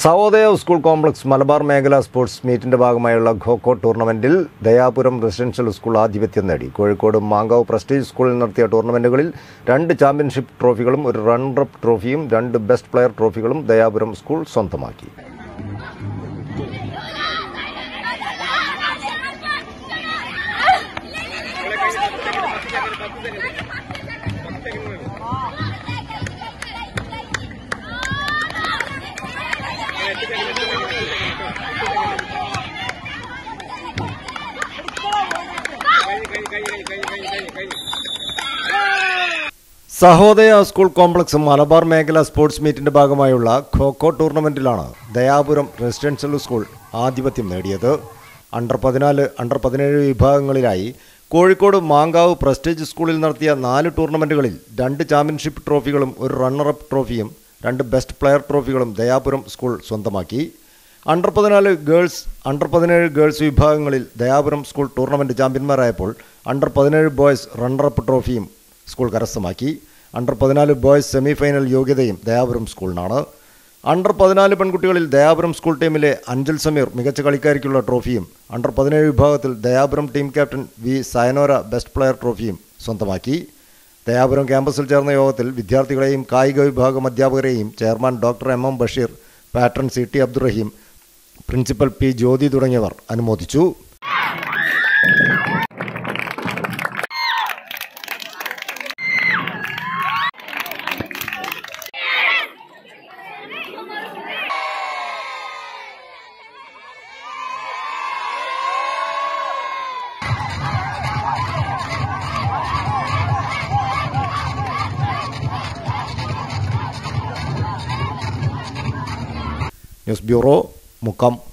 Sahodaya school complex Malabar മേഖല sports മീറ്റിന്റെ ഭാഗമായുള്ള ഖോഖോ ടൂർണമെന്റിൽ ദയാപുരം റെസിഡൻഷ്യൽ സ്കൂൾ ആധിപത്യം നേടി കോഴിക്കോട് മാങ്കാവ് പ്രസ്റ്റീജ് സ്കൂളിൽ നടത്തിയ ടൂർണമെന്റുകളിൽ രണ്ട് ചാമ്പ്യൻഷിപ്പ് ട്രോഫികളും ഒരു റണ്ണറപ്പ് ട്രോഫിയും രണ്ട് ബെസ്റ്റ് പ്ലെയർ ട്രോഫികളും ദയാപുരം സ്കൂൾ സ്വന്തമാക്കി സഹോദയ സ്കൂൾ കോംപ്ലക്സ് മലബാർ മേഖല സ്പോർട്സ് മീറ്റിന്റെ ഭാഗമായുള്ള ഖോഖോ ടൂർണമെന്റിലാണ് ദയാപുരം റെസിഡൻഷ്യൽ സ്കൂൾ ആധിപത്യം നേടിയത് അണ്ടർ പതിനാല് അണ്ടർ പതിനേഴ് വിഭാഗങ്ങളിലായി കോഴിക്കോട് മാങ്കാവ് പ്രസ്റ്റീജ് സ്കൂളിൽ നടത്തിയ നാല് ടൂർണമെന്റുകളിൽ രണ്ട് ചാമ്പ്യൻഷിപ്പ് ട്രോഫികളും ഒരു റണ്ണറപ്പ് ട്രോഫിയും രണ്ട് ബെസ്റ്റ് പ്ലെയർ ട്രോഫികളും ദയാപുരം സ്കൂൾ സ്വന്തമാക്കി അണ്ടർ പതിനാല് ഗേൾസ് അണ്ടർ പതിനേഴ് ഗേൾസ് വിഭാഗങ്ങളിൽ ദയാപുരം സ്കൂൾ ടൂർണമെന്റ് ചാമ്പ്യന്മാരായപ്പോൾ അണ്ടർ പതിനേഴ് ബോയ്സ് റണ്ണറപ്പ് ട്രോഫിയും സ്കൂൾ കരസ്ഥമാക്കി അണ്ടർ പതിനാല് ബോയ്സ് സെമി ഫൈനൽ യോഗ്യതയും ദയാപുരം സ്കൂളിനാണ് അണ്ടർ പതിനാല് പെൺകുട്ടികളിൽ ദയാപുരം സ്കൂൾ ടീമിലെ അഞ്ചൽ സമീർ മികച്ച കളിക്കാരിക്കുള്ള ട്രോഫിയും അണ്ടർ പതിനേഴ് വിഭാഗത്തിൽ Dayapuram team captain V Sayanora best player ട്രോഫിയും സ്വന്തമാക്കി ദയാപുരം ക്യാമ്പസിൽ ചേർന്ന യോഗത്തിൽ വിദ്യാർത്ഥികളെയും കായിക വിഭാഗം അധ്യാപകരെയും chairman doctor M M Basheer patron C T Abdurahim principal P Jyothi തുടങ്ങിയവർ അനുമോദിച്ചു ന്യൂസ് ബ്യൂറോ മുക്കം